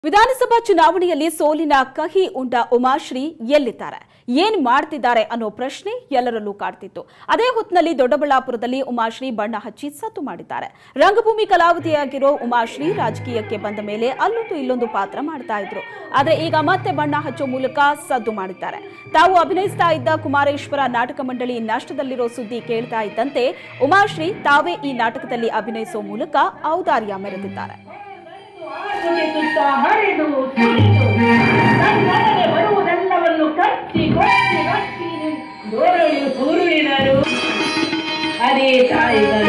ವಿಧಾನಸಭಾ ಚುನಾವಣೆಯಲ್ಲಿ ಸೋಲಿನ ಕಹಿ ಉಂಡ ಉಮಾಶ್ರೀ ಎಲ್ಲಿದ್ದಾರೆ ಏನ್ ಮಾಡ್ತಿದ್ದಾರೆ ಅನ್ನೋ ಪ್ರಶ್ನೆ ಎಲ್ಲರಲ್ಲೂ ಕಾಡ್ತಿತ್ತು ಅದೇ ಹೊತ್ತಿನಲ್ಲಿ ದೊಡ್ಡಬಳ್ಳಾಪುರದಲ್ಲಿ ಉಮಾಶ್ರೀ ಬಣ್ಣ ಹಚ್ಚಿ ಸತ್ತು ಮಾಡಿದ್ದಾರೆ ರಂಗಭೂಮಿ ಕಲಾವಿದೆಯಾಗಿರೋ ಉಮಾಶ್ರೀ ರಾಜಕೀಯಕ್ಕೆ ಬಂದ ಮೇಲೆ ಅಲ್ಲೊಂದು ಇಲ್ಲೊಂದು ಪಾತ್ರ ಮಾಡ್ತಾ ಇದ್ರು ಆದ್ರೆ ಈಗ ಮತ್ತೆ ಬಣ್ಣ ಹಚ್ಚೋ ಮೂಲಕ ಸದ್ದು ಮಾಡಿದ್ದಾರೆ ತಾವು ಅಭಿನಯಿಸ್ತಾ ಇದ್ದ ಕುಮಾರೇಶ್ವರ ನಾಟಕ ಮಂಡಳಿ ನಷ್ಟದಲ್ಲಿರೋ ಸುದ್ದಿ ಕೇಳ್ತಾ ಇದ್ದಂತೆ ಉಮಾಶ್ರೀ ತಾವೇ ಈ ನಾಟಕದಲ್ಲಿ ಅಭಿನಯಿಸೋ ಮೂಲಕ ಔದಾರ್ಯ ಮೆರೆದಿದ್ದಾರೆ ಆಗುಗೆ ಸುತ್ತ ಹರಿದು ಸುರಿದು ತನ್ನೊಡನೆ ಬರುವುದೆಲ್ಲವನ್ನು ಕಚ್ಚಿ ಕೊಚ್ಚಿ ಕಚ್ಚಿ ದೋರಳು ಸೂರುಳಿದರು ಅದೇ ತಾಯಿಗ